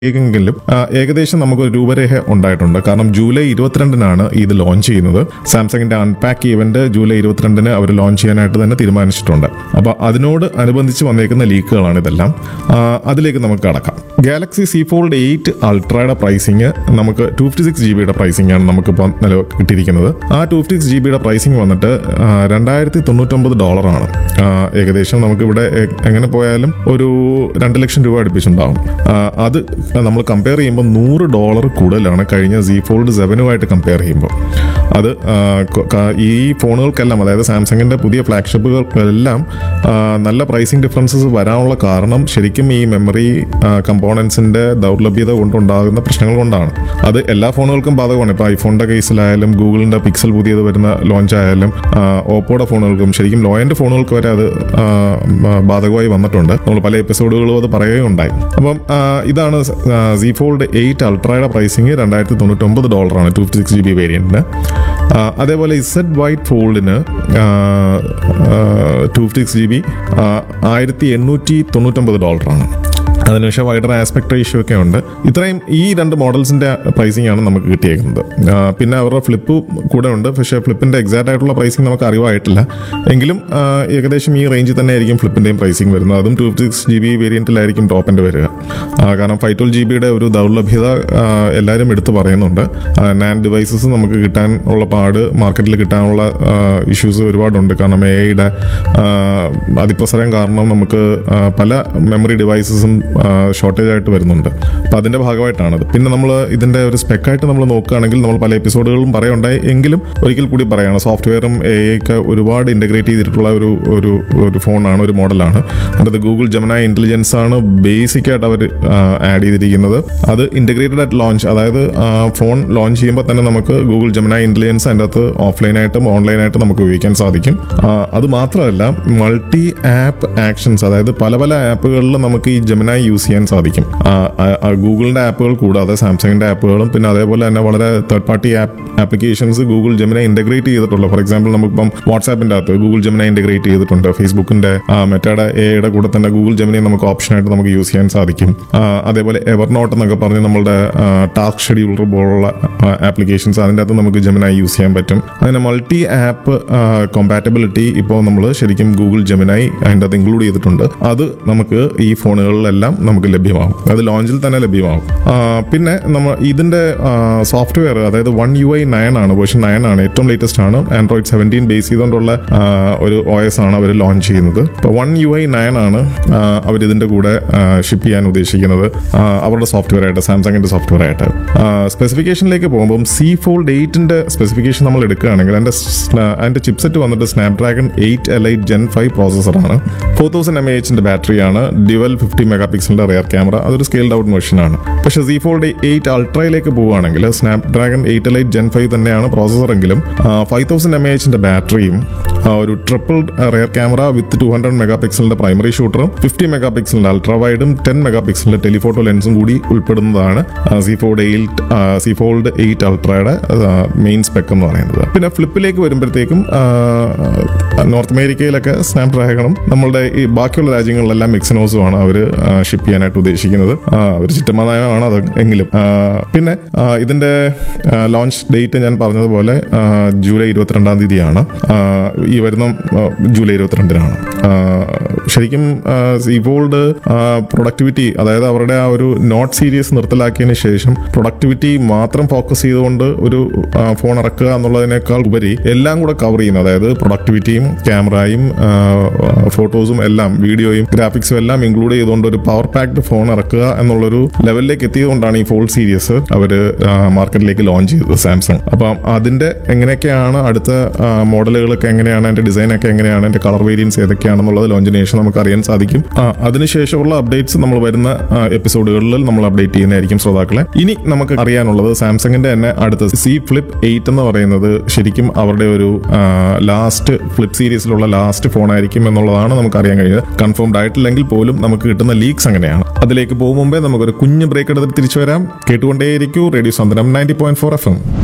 എങ്കിലും ആ, ഏകദേശം നമുക്ക് ഒരു രൂപരേഖ ഉണ്ടായിട്ടുണ്ട് കാരണം ജൂലൈ ഇരുപത്തിരണ്ടിനാണ് ഇത് ലോഞ്ച് ചെയ്യുന്നത് സാംസങ്ങിന്റെ അൺപാക്ക് ഇവന്റ് ജൂലൈ ഇരുപത്തിരണ്ടിന് അവർ ലോഞ്ച് ചെയ്യാനായിട്ട് തന്നെ തീരുമാനിച്ചിട്ടുണ്ട് അപ്പോൾ അതിനോട് അനുബന്ധിച്ച് വന്നേക്കുന്ന ലീക്കുകളാണ് ഇതെല്ലാം ആ, അതിലേക്ക് നമുക്ക് കടക്കാം ഗാലക്സി സി ഫോൾഡ് എയ്റ്റ് അൾട്രയുടെ പ്രൈസിങ് നമുക്ക് ടു ഫിഫ്റ്റി സിക്സ് ജി ബിയുടെ പ്രൈസിംഗ് ആണ് നമുക്കിപ്പോൾ നില കിട്ടിയിരിക്കുന്നത് ആ ടു ഫിഫ്റ്റി സിക്സ് ജി ബിയുടെ പ്രൈസിംഗ് വന്നിട്ട് ആ, രണ്ടായിരത്തി തൊണ്ണൂറ്റൊമ്പത് ഡോളറാണ് ആ, ഏകദേശം നമുക്കിവിടെ എ- എങ്ങനെ പോയാലും ഒരു രണ്ട് ലക്ഷം രൂപ അടുപ്പിച്ചുണ്ടാവും ആ, അത് നമ്മൾ കമ്പയർ ചെയ്യുമ്പോൾ നൂറ് ഡോളർ കൂടുതലാണ് കഴിഞ്ഞ സി ഫോൾഡ് സെവനുമായിട്ട് കമ്പയർ ചെയ്യുമ്പോൾ അത് ആ, കൊ- ക- ഈ ഫോണുകൾക്കെല്ലാം അതായത് സാംസങ്ങിന്റെ പുതിയ ഫ്ലാഗ്ഷിപ്പുകൾക്കെല്ലാം ആ, നല്ല പ്രൈസിംഗ് ഡിഫറൻസസ് വരാനുള്ള കാരണം ശരിക്കും ഈ മെമ്മറി കമ്പോണൻസിന്റെ ദൗർലഭ്യത കൊണ്ടുണ്ടാകുന്ന പ്രശ്നങ്ങൾ കൊണ്ടാണ് അത് എല്ലാ ഫോണുകൾക്കും ബാധകമാണ് ഇപ്പോൾ ഐഫോണിന്റെ കേസിലായാലും ഗൂഗിളിന്റെ പിക്സൽ പുതിയത് വരുന്ന ലോഞ്ച് ആയാലും ആ, ഓപ്പോയുടെ ഫോണുകൾക്കും ശരിക്കും ലോ എൻഡ് ഫോണുകൾക്ക് വരെ അത് ആ, ആ, ബാധകമായി വന്നിട്ടുണ്ട് നമ്മൾ പല എപ്പിസോഡുകളും അത് പറയുകയുണ്ടായി അപ്പം ആ, ഇതാണ് സി ഫോൾഡ് എയ്റ്റ് അൾട്രയുടെ പ്രൈസിങ് രണ്ടായിരത്തി തൊണ്ണൂറ്റൊമ്പത് ഡോളറാണ് two fifty six G B വേരിയന്റിന് അതേപോലെ ഇസഡ് വൈറ്റ് ഫോൾഡിന് two fifty six G B ആയിരത്തി എണ്ണൂറ്റി തൊണ്ണൂറ്റൊമ്പത് ഡോളറാണ് അതിനുശേഷം വൈഡർ ആസ്പെക്ട് റേഷ്യോ ഒക്കെ ഉണ്ട് ഇത്രയും ഈ രണ്ട് മോഡൽസിന്റെ പ്രൈസിംഗ് ആണ് നമുക്ക് കിട്ടിയേക്കുന്നത് ആ, പിന്നെ അവരുടെ ഫ്ലിപ്പ് കൂടെ ഉണ്ട് പക്ഷേ ഫ്ലിപ്പിന്റെ എക്സാക്ട് ആയിട്ടുള്ള പ്രൈസിംഗ് നമുക്ക് അറിവായിട്ടില്ല എങ്കിലും ആ, ഏകദേശം ഈ റേഞ്ചിൽ തന്നെ ആയിരിക്കും ഫ്ലിപ്പിന്റെയും പ്രൈസിംഗ് വരുന്നത് അതും two fifty six G B വേരിയന്റിലായിരിക്കും ടോപ്പ് എൻഡ് വരിക ആ, കാരണം ഫൈവ് ട്വൽവ് ജി ബിയുടെ ഒരു ദൗർലഭ്യത ആ, എല്ലാവരും എടുത്തു പറയുന്നുണ്ട് നാൻ ഡിവൈസസ് നമുക്ക് കിട്ടാൻ ഉള്ള പാട് മാർക്കറ്റിൽ കിട്ടാനുള്ള ഇഷ്യൂസ് ഒരുപാടുണ്ട് കാരണം എ ഐയുടെ അതിപ്രസരം കാരണം നമുക്ക് ആ, പല മെമ്മറി ഡിവൈസസും ഷോർട്ടേജ് ആയിട്ട് വരുന്നുണ്ട് അപ്പം അതിന്റെ ഭാഗമായിട്ടാണത് പിന്നെ നമ്മൾ ഇതിന്റെ ഒരു സ്പെക്കായിട്ട് നമ്മൾ നോക്കുകയാണെങ്കിൽ നമ്മൾ പല എപ്പിസോഡുകളും പറയുണ്ടായി എങ്കിലും ഒരിക്കൽ കൂടി പറയാണ് സോഫ്റ്റ്വെയറും എ ഒക്കെ ഒരുപാട് ഇന്റഗ്രേറ്റ് ചെയ്തിട്ടുള്ള ഒരു ഒരു ഒരു ഫോണാണ് ഒരു മോഡലാണ് അതിനകത്ത് ഗൂഗിൾ ജമന ഇന്റലിജൻസ് ആണ് ബേസിക് ആയിട്ട് അവർ ആഡ് ചെയ്തിരിക്കുന്നത് അത് ഇന്റഗ്രേറ്റഡ് ആയിട്ട് ലോഞ്ച് അതായത് ഫോൺ ലോഞ്ച് ചെയ്യുമ്പോൾ തന്നെ നമുക്ക് ഗൂഗിൾ ജമന ഇന്റലിജൻസ് അതിൻ്റെ അകത്ത് ഓഫ്ലൈനായിട്ടും ഓൺലൈനായിട്ടും നമുക്ക് ഉപയോഗിക്കാൻ സാധിക്കും ആ, അത് മാത്രമല്ല മൾട്ടി ആപ്പ് ആക്ഷൻസ് അതായത് പല പല ആപ്പുകളിൽ നമുക്ക് ഈ ജമനായി യൂസ് ചെയ്യാൻ സാധിക്കും ആ, ആ, ആ, ഗൂഗിളിന്റെ ആപ്പുകൾ കൂടാതെ സാംസങ്ങിന്റെ ആപ്പുകളും പിന്നെ അതേപോലെ തന്നെ വളരെ third party app applications Google Gemini integrate ചെയ്തിട്ടുള്ള ഫോർ എക്സാമ്പിൾ നമുക്കിപ്പം വാട്സാപ്പിന്റെ അകത്ത് ഗൂഗിൾ ജമിന ഇന്റഗ്രേറ്റ് ചെയ്തിട്ടുണ്ട് ഫേസ്ബുക്കിന്റെ മെറ്റയുടെ എയുടെ കൂടെ തന്നെ ഗൂഗിൾ ജമിനെ നമുക്ക് ഓപ്ഷനായിട്ട് നമുക്ക് യൂസ് ചെയ്യാൻ സാധിക്കും ആ, അതേപോലെ എവർനോട്ട് എന്നൊക്കെ പറഞ്ഞ് നമ്മളുടെ ടാസ്ക് ഷെഡ്യൂളർ പോലുള്ള ആപ്ലിക്കേഷൻസ് അതിൻ്റെ അകത്ത് നമുക്ക് ജമിനായി യൂസ് ചെയ്യാൻ പറ്റും അങ്ങനെ മൾട്ടി ആപ്പ് കോമ്പാറ്റബിലിറ്റി ഇപ്പോൾ നമ്മൾ ശരിക്കും ഗൂഗിൾ ജമിനായി അതിൻ്റെ അകത്ത് ഇൻക്ലൂഡ് ചെയ്തിട്ടുണ്ട് അത് നമുക്ക് ഈ ഫോണുകളിലെല്ലാം നമുക്ക് ലഭ്യമാകും അത് ലോഞ്ചിൽ തന്നെ ലഭ്യമാകും ആ, പിന്നെ നമ്മൾ ഇതിന്റെ സോഫ്റ്റ്വെയർ അതായത് വൺ യു ഐ നയൻ ആണ് വേർഷൻ നയൻ ആണ് ഏറ്റവും ലേറ്റസ്റ്റ് ആണ് ആൻഡ്രോയിഡ് സെവൻറ്റീൻ ബേസ് ചെയ്തുകൊണ്ടുള്ള ആ, ഒരു ഒ എസ് ആണ് അവർ ലോഞ്ച് ചെയ്യുന്നത് ഇപ്പോൾ വൺ യു ഐ നയൻ ആണ് അവർ ഇതിന്റെ കൂടെ ഷിപ്പ് ചെയ്യാൻ ഉദ്ദേശിക്കുന്നത് ആ, അവരുടെ സോഫ്റ്റ്വെയർ ആയിട്ട് സാംസങ്ങിന്റെ സോഫ്റ്റ്വെയർ ആയിട്ട് സ്പെസിഫിക്കേഷനിലേക്ക് പോകുമ്പോൾ സി ഫോൾഡ് എയ്റ്റിന്റെ സ്പെസിഫിക്കേഷൻ നമ്മൾ എടുക്കുകയാണെങ്കിൽ അതിന്റെ സ്ന- അതിന്റെ ചിപ്സെറ്റ് വന്നിട്ട് Snapdragon eight elite gen five പ്രോസസ്സറാണ് ഫോർ തൗസൻഡ് എം എച്ചിന്റെ ബാറ്ററിയാണ് ഡ്യുവൽ ഫിഫ്റ്റി മെഗാ പിക്സലിന്റെ റിയർ ക്യാമറ അതൊരു സ്കെയിൽഡ് ഔട്ട് മെഷീനാണ് പക്ഷേ സി ഫോൾഡ് എയ്റ്റ് അൾട്രയിലേക്ക് പോവുകയാണെങ്കിൽ Snapdragon eight elite gen five തന്നെയാണ് പ്രോസസ്സർ എങ്കിലും ഫൈവ് തൗസൻഡ് എം എച്ചിന്റെ ബാറ്ററിയും ആ, ഒരു triple rear camera with two hundred മെഗാ പിക്സലിന്റെ പ്രൈമറി ഷൂട്ടറും ഫിഫ്റ്റി മെഗാ പിക്സലിന്റെ അൾട്രാ വൈഡും ടെൻ മെഗാ പിക്സലിന്റെ ടെലിഫോട്ടോ ലെൻസും കൂടി ഉൾപ്പെടുന്നതാണ് C fold eight Z fold eight അൾട്രയുടെ മെയിൻ സ്പെക്ക് എന്ന് പറയുന്നത് പിന്നെ ഫ്ലിപ്പിലേക്ക് വരുമ്പോഴത്തേക്കും ആ, നോർത്ത് അമേരിക്കയിലൊക്കെ സ്നാപ് ഡ്രാഗണും നമ്മളുടെ ഈ ബാക്കിയുള്ള രാജ്യങ്ങളിലെല്ലാം മിക്സിനോസുമാണ് അവർ ഷിപ്പ് ചെയ്യാനായിട്ട് ഉദ്ദേശിക്കുന്നത് അവർ ചിറ്റമാനയമാണ് അത് എങ്കിലും ആ, പിന്നെ ആ, ഇതിന്റെ ലോഞ്ച് ഡേറ്റ് ഞാൻ പറഞ്ഞതുപോലെ ആ, ജൂലൈ ഇരുപത്തിരണ്ടാം തീയതിയാണ് ആ, ഈ വരുന്ന ആ, ജൂലൈ ഇരുപത്തിരണ്ടിനാണ് ആ, ശരിക്കും ഇവോൾഡ് പ്രൊഡക്ടിവിറ്റി അതായത് അവരുടെ ആ ഒരു നോട്ട് സീരീസ് നിർത്തലാക്കിയതിന് ശേഷം പ്രൊഡക്ടിവിറ്റി മാത്രം ഫോക്കസ് ചെയ്തുകൊണ്ട് ഒരു ആ, ഫോൺ ഇറക്കുക എന്നുള്ളതിനേക്കാൾ ഉപരി എല്ലാം കൂടെ കവർ ചെയ്യുന്നത് അതായത് പ്രൊഡക്ടിവിറ്റിയും ക്യാമറയും ഫോട്ടോസും എല്ലാം വീഡിയോയും ഗ്രാഫിക്സും എല്ലാം ഇൻക്ലൂഡ് ചെയ്തുകൊണ്ട് ഒരു പവർ പാക്ഡ് ഫോൺ ഇറക്കുക എന്നുള്ളൊരു ലെവലിലേക്ക് എത്തിയതുകൊണ്ടാണ് ഈ ഫോൾഡ് സീരീസ് അവർ മാർക്കറ്റിലേക്ക് ലോഞ്ച് ചെയ്തത് സാംസങ് അപ്പം അതിന്റെ എങ്ങനെയൊക്കെയാണ് അടുത്ത മോഡലുകളൊക്കെ എങ്ങനെയാണ് അതിന്റെ ഡിസൈൻ ഒക്കെ എങ്ങനെയാണ് അതിന്റെ കളർ വേരിയൻസ് ഏതൊക്കെയാണെന്നുള്ളത് ലോഞ്ചിന് ശേഷം നമുക്ക് അറിയാൻ സാധിക്കും ആ, അതിനുശേഷമുള്ള അപ്ഡേറ്റ്സ് നമ്മൾ വരുന്ന എപ്പിസോഡുകളിൽ നമ്മൾ അപ്ഡേറ്റ് ചെയ്യുന്നതായിരിക്കും ശ്രോതാക്കളെ ഇനി നമുക്ക് അറിയാനുള്ളത് സാംസങ്ങിന്റെ തന്നെ അടുത്ത സി ഫ്ലിപ്പ് എയ്റ്റ് എന്ന് പറയുന്നത് ശരിക്കും അവരുടെ ഒരു ലാസ്റ്റ് ഫ്ലിപ്പ് സീരീസിലുള്ള ലാസ്റ്റ് ഫോൺ ആയിരിക്കും എന്നുള്ളതാണ് നമുക്ക് അറിയാൻ കഴിയുന്നത് കൺഫേംഡ് ആയിട്ടില്ലെങ്കിൽ പോലും നമുക്ക് കിട്ടുന്ന ലീക്സ് അങ്ങനെയാണ് അതിലേക്ക് പോകും മുമ്പേ നമുക്കൊരു കുഞ്ഞ് ബ്രേക്ക് എടുത്തിട്ട് തിരിച്ചു വരാം കേട്ടുകൊണ്ടേയിരിക്കൂ റേഡിയോ സന്ദനം ninety point four F M